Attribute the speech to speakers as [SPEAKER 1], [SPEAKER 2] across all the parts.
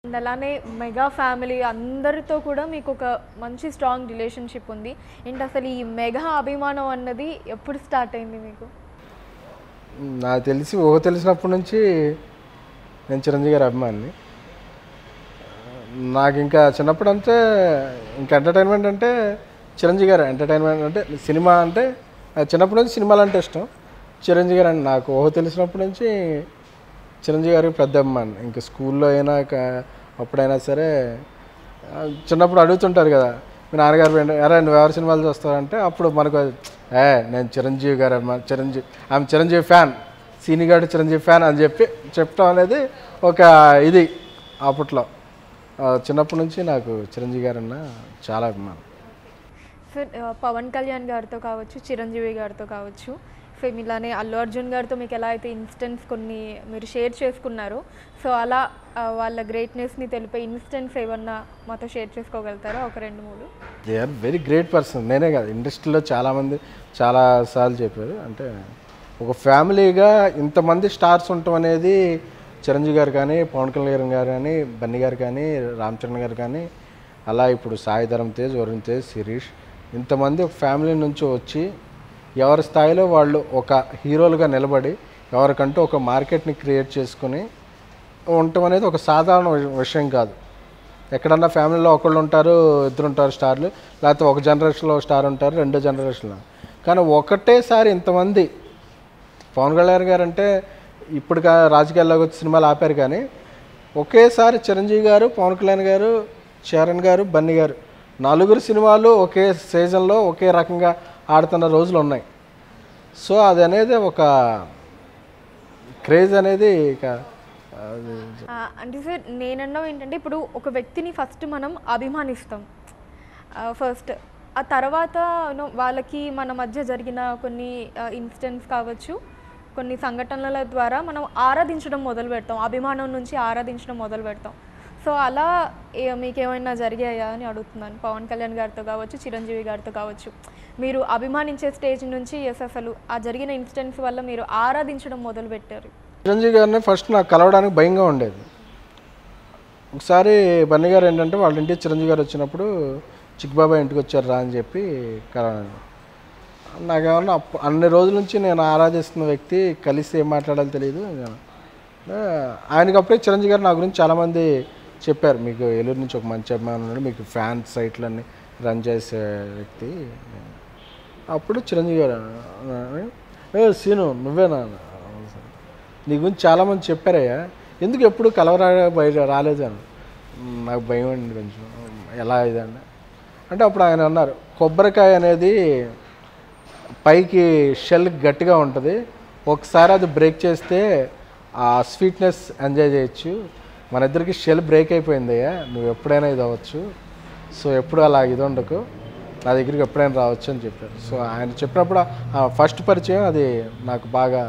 [SPEAKER 1] And అలానే mega family అందరితో కూడా మీకు ఒక మంచి స్ట్రాంగ్ రిలేషన్షిప్ ఉంది ఏంటి అసలు ఈ మెగా అభిమానం అన్నది ఎప్పుడు స్టార్ట్ అయింది మీకు
[SPEAKER 2] నాకు తెలిసి ఊహ తెలిసినప్పటి నుంచి నేను చిరంజీవి గారి అభిమాని నాకు ఇంకా చిన్నప్పుడు అంటే ఇంకా ఎంటర్టైన్మెంట్ అంటే చిరంజీవి గారు ఎంటర్టైన్మెంట్ అంటే సినిమా అంటే నాకు చిన్నప్పటి నుంచి సినిమాలు అంటే ఇష్టం చిరంజీవి గారు అంటే నాకు ఊహ తెలిసినప్పటి నుంచి చిరంజీవి గారికి పెద్ద అభిమాని ఇంకా స్కూల్లో అయినా క- అప్పుడైనా సరే ఆ, చిన్నప్పుడు అడుగుతుంటారు కదా మీ నాన్నగారు పోయిండు, ఎరా నువ్వు ఎవరి సినిమాలు చూస్తావంటే అప్పుడు మనకు ఏ నేను చిరంజీవి గారు అభిమాని చిరంజీవి ఆమె చిరంజీవి ఫ్యాన్ సీనిగాడు చిరంజీవి ఫ్యాన్ అని చెప్పి చెప్పడం అనేది ఒక ఇది అప్పట్లో ఆ, చిన్నప్పటి నుంచి నాకు చిరంజీవి గారు అన్న చాలా అభిమానం
[SPEAKER 1] సార్ ఆ, పవన్ కళ్యాణ్ గారితో కావచ్చు చిరంజీవి గారితో కావచ్చు సేమ్ ఇలానే అల్లు అర్జున్ గారితో మీకు ఎలా అయితే ఇన్స్టెంట్స్ కొన్ని మీరు షేర్ చేసుకున్నారో సో అలా ఆ, వాళ్ళ గ్రేట్నెస్ని తెలిపే ఇన్స్టెంట్స్ ఏమన్నా మాతో షేర్ చేసుకోగలుగుతారా ఒక రెండు మూడు
[SPEAKER 2] they are very great person నేనే కాదు ఇండస్ట్రీలో చాలామంది చాలా సార్లు చెప్పారు అంటే ఒక ఫ్యామిలీగా ఇంతమంది స్టార్స్ ఉండటం అనేది చిరంజీవి గారు కానీ పవన్ కళ్యాణ్ గారు కానీ బన్నీ గారు కానీ రామ్ చరణ్ గారు కానీ అలా ఇప్పుడు సాయి ధరమ్ తేజ్ వరుణ్ తేజ్ శిరీష్ ఇంతమంది ఒక ఫ్యామిలీ నుంచి వచ్చి ఎవరి స్థాయిలో వాళ్ళు ఒక హీరోలుగా నిలబడి ఎవరికంటూ ఒక మార్కెట్ని క్రియేట్ చేసుకుని ఉండటం అనేది ఒక సాధారణ వి- విషయం కాదు ఎక్కడన్నా ఫ్యామిలీలో ఒకళ్ళు ఉంటారు ఇద్దరు ఉంటారు స్టార్లు లేకపోతే ఒక జనరేషన్లో ఒక స్టార్ ఉంటారు రెండో జనరేషన్లో కానీ ఒకటేసారి ఇంతమంది పవన్ కళ్యాణ్ గారు అంటే ఇప్పుడు కా రాజకీయాల్లోకి వచ్చి సినిమాలు ఆపారు కానీ ఒకేసారి చిరంజీవి గారు పవన్ కళ్యాణ్ గారు చరణ్ గారు బన్నీ గారు నలుగురు సినిమాలు ఒకే సీజన్లో ఒకే రకంగా ఆడుతున్న రోజులు ఉన్నాయి సో అది అనేది ఒక క్రేజ్ అనేది ఇక అది
[SPEAKER 1] ఆ, అంటే సార్ నేనన్నావు ఏంటంటే ఇప్పుడు ఒక వ్యక్తిని ఫస్ట్ మనం అభిమానిస్తాం ఫస్ట్ ఆ తర్వాత you know, వాళ్ళకి మన మధ్య జరిగిన కొన్ని ఇన్సిడెంట్స్ కావచ్చు కొన్ని సంఘటనల ద్వారా మనం ఆరాధించడం మొదలు పెడతాం అభిమానం నుంచి ఆరాధించడం మొదలు పెడతాం సో అలా ఏ- మీకేమైనా జరిగాయా అని అడుగుతున్నాను పవన్ కళ్యాణ్ గారితో కావచ్చు చిరంజీవి గారితో కావచ్చు మీరు అభిమానించే స్టేజ్ నుంచి ఎస్ అసలు ఆ జరిగిన ఇన్సిడెంట్స్ వల్ల మీరు ఆరాధించడం మొదలు పెట్టారు
[SPEAKER 2] చిరంజీవి గారిని ఫస్ట్ నాకు కలవడానికి భయంగా ఉండేది ఒకసారి బన్నీ గారు ఏంటంటే వాళ్ళ ఇంటికి చిరంజీవి గారు వచ్చినప్పుడు చిక్కుబాబాయ్ ఇంటికి వచ్చారు రా అని చెప్పి కలవడానికి నాకేమన్నా అప్పు- అన్ని రోజుల నుంచి నేను ఆరాధిస్తున్న వ్యక్తి కలిసి ఏం మాట్లాడాలో తెలియదు ఆ, ఆయనకి అప్పుడే చిరంజీవి గారు నా గురించి చాలామంది చెప్పారు మీకు ఏలూరు నుంచి ఒక మంచి అభిమానం ఉన్నాడు మీకు ఫ్యాన్ సైట్లన్నీ రన్ చేసే వ్యక్తి అప్పుడు చిరంజీవి గారు అన్నారు, ఏ సీను నువ్వేనా "అవును సార్." నీ గురించి చాలామంది చెప్పారయ్యా ఎందుకు ఎప్పుడు కలవరా బయట రాలేదు అని "మ్, నాకు భయం అండి కొంచెం ఎలా ఇదండి అంటే అప్పుడు ఆయన అన్నారు కొబ్బరికాయ అనేది పైకి షెల్ గట్టిగా ఉంటుంది ఒకసారి అది బ్రేక్ చేస్తే ఆ స్వీట్నెస్ ఎంజాయ్ చేయొచ్చు మన ఇద్దరికి షెల్ బ్రేక్ అయిపోయిందయ్యా నువ్వు ఎప్పుడైనా ఇది అవ్వచ్చు సో ఎప్పుడు అలా ఇది ఉండకు నా దగ్గరికి ఎప్పుడైనా రావచ్చు అని చెప్పారు సో ఆయన చెప్పినప్పుడు ఆ ఫస్ట్ పరిచయం అది నాకు బాగా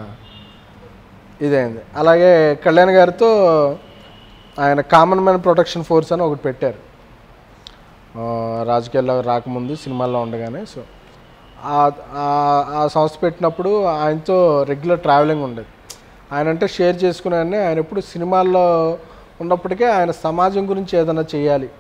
[SPEAKER 2] ఇదైంది అలాగే కళ్యాణ్ గారితో ఆయన కామన్ మ్యాన్ ప్రొటెక్షన్ ఫోర్స్ అని ఒకటి పెట్టారు ఆ, రాజకీయాల్లో రాకముందు సినిమాల్లో ఉండగానే సో ఆ- ఆ- ఆ సంస్థ పెట్టినప్పుడు ఆయనతో రెగ్యులర్ ట్రావెలింగ్ ఉండేది ఆయన అంటే షేర్ చేసుకునే ఆయన ఎప్పుడు సినిమాల్లో ఉన్నప్పటికీ ఆయన సమాజం గురించి ఏదైనా చేయాలి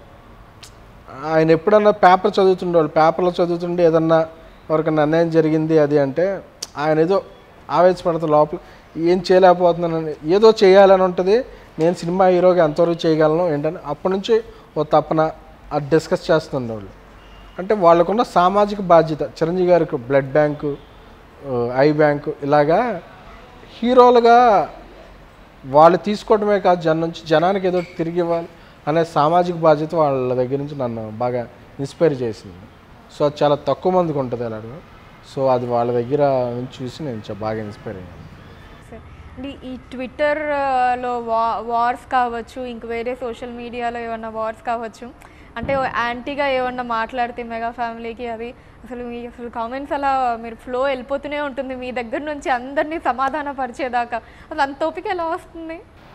[SPEAKER 2] ఆయన ఎప్పుడన్నా పేపర్ చదువుతుండేవాళ్ళు పేపర్లో చదువుతుండే ఏదన్నా ఎవరికైనా అన్యాయం జరిగింది అది అంటే ఆయన ఏదో ఆవేశపడతా లోపల ఏం చేయలేకపోతున్నానని ఏదో చేయాలని ఉంటుంది నేను సినిమా హీరోగా ఎంతవరకు చేయగలను ఏంటని అప్పటి నుంచి ఓ తప్పన అది డిస్కస్ చేస్తుండేవాళ్ళు అంటే వాళ్ళకున్న సామాజిక బాధ్యత చిరంజీవి గారికి బ్లడ్ బ్యాంకు ఆ, ఐ బ్యాంకు ఇలాగా హీరోలుగా వాళ్ళు తీసుకోవడమే కాదు జనం నుంచి జనానికి ఏదో ఒకటి తిరిగి ఇవ్వాలి అనే సామాజిక బాధ్యత వాళ్ళ దగ్గర నుంచి నన్ను బాగా ఇన్స్పైర్ చేసింది సో అది చాలా తక్కువ మందికి ఉంటుంది అలాగా సో అది వాళ్ళ దగ్గర నుంచి చూసి నేను చా- బాగా ఇన్స్పైర్ అయ్యాను
[SPEAKER 1] సరే. అంటే ఈ ట్విట్టర్ ఆ, లో వా వార్స్ కావచ్చు ఇంక వేరే సోషల్ మీడియాలో ఏమన్నా వార్స్ కావచ్చు అంటే యాంటీగా ఏమన్నా మాట్లాడితే మెగా ఫ్యామిలీకి అది అసలు మీ అసలు కామెంట్స్ అలా మీరు ఫ్లో వెళ్ళిపోతూనే ఉంటుంది మీ దగ్గర నుంచి అందరినీ సమాధాన పరిచేదాకా అసలు అంత ఓపిక ఎలా వస్తుంది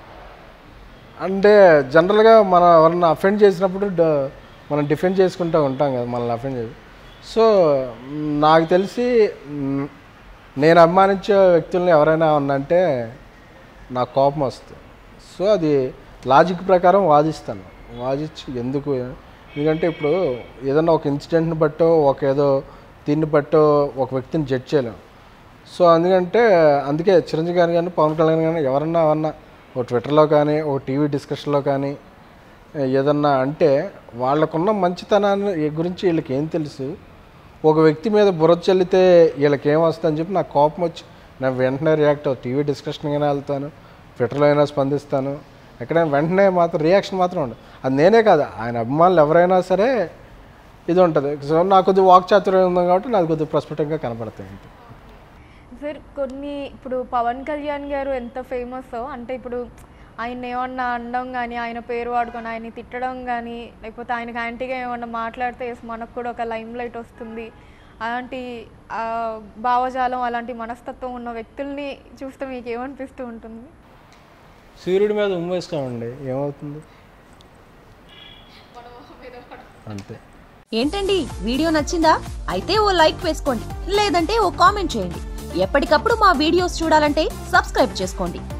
[SPEAKER 2] అంటే జనరల్గా మనం ఎవరన్నా అఫెండ్ చేసినప్పుడు డ- మనం డిఫెండ్ చేసుకుంటూ ఉంటాం కదా మనల్ని అఫెండ్ చేసి సో మ్, నాకు తెలిసి మ్, నేను అభిమానించే వ్యక్తుల్ని ఎవరైనా ఉన్నంటే నాకు కోపం వస్తుంది సో అది లాజిక్ ప్రకారం వాదిస్తాను వాదించి ఎందుకు ఎందుకంటే ఇప్పుడు ఏదన్నా ఒక ఇన్సిడెంట్ని బట్టో ఒక ఏదో దీన్ని బట్టో ఒక వ్యక్తిని జడ్జ్ చేయలేం సో అందుకంటే అందుకే చిరంజీవి గారు కానీ పవన్ కళ్యాణ్ కానీ ఎవరన్నా ఎవరన్నా ఓ ట్విట్టర్లో కానీ ఓ టీవీ డిస్కషన్లో కానీ ఏదన్నా అంటే వాళ్ళకున్న మంచితనాన్ని గురించి వీళ్ళకి ఏం తెలుసు ఒక వ్యక్తి మీద బుర్ర చల్లితే వీళ్ళకి ఏం వస్తుందని చెప్పి నాకు కోపం వచ్చి నేను వెంటనే రియాక్ట్ అవుతాను టీవీ డిస్కషన్గానే వెళ్తాను ట్విట్టర్లో అయినా స్పందిస్తాను ఎక్కడైనా వెంటనే మాత్రం రియాక్షన్ మాత్రం ఉండదు అది నేనే కాదు ఆయన అభిమానులు ఎవరైనా సరే ఇది ఉంటుంది సో నాకు కొద్దిగా వాక్ చాతుర్యం ఉంది కాబట్టి నాకు కొద్దిగా ప్రస్ఫుటంగా కనపడతాయి అంతే
[SPEAKER 1] సార్ కొన్ని ఇప్పుడు పవన్ కళ్యాణ్ గారు ఎంత ఫేమస్ అంటే ఇప్పుడు ఆయన ఏమన్నా అనడం కానీ ఆయన పేరు వాడుకొని ఆయన్ని తిట్టడం కానీ లేకపోతే ఆయనకి యాంటీగా ఏమన్నా మాట్లాడితే yes, మనకు కూడా ఒక లైమ్ లైట్ వస్తుంది అలాంటి ఆ, భావజాలం అలాంటి మనస్తత్వం ఉన్న వ్యక్తుల్ని చూస్తే మీకు ఏమనిపిస్తూ ఉంటుంది
[SPEAKER 2] సూర్యుడి మీద ఉమ్మేసుకోమండి ఏమవుతుంది అంతే
[SPEAKER 3] ఏంటండి వీడియో నచ్చిందా అయితే ఓ లైక్ వేసుకోండి లేదంటే ఓ కామెంట్ చేయండి ఎప్పటికప్పుడు మా వీడియోస్ చూడాలంటే సబ్స్క్రైబ్ చేసుకోండి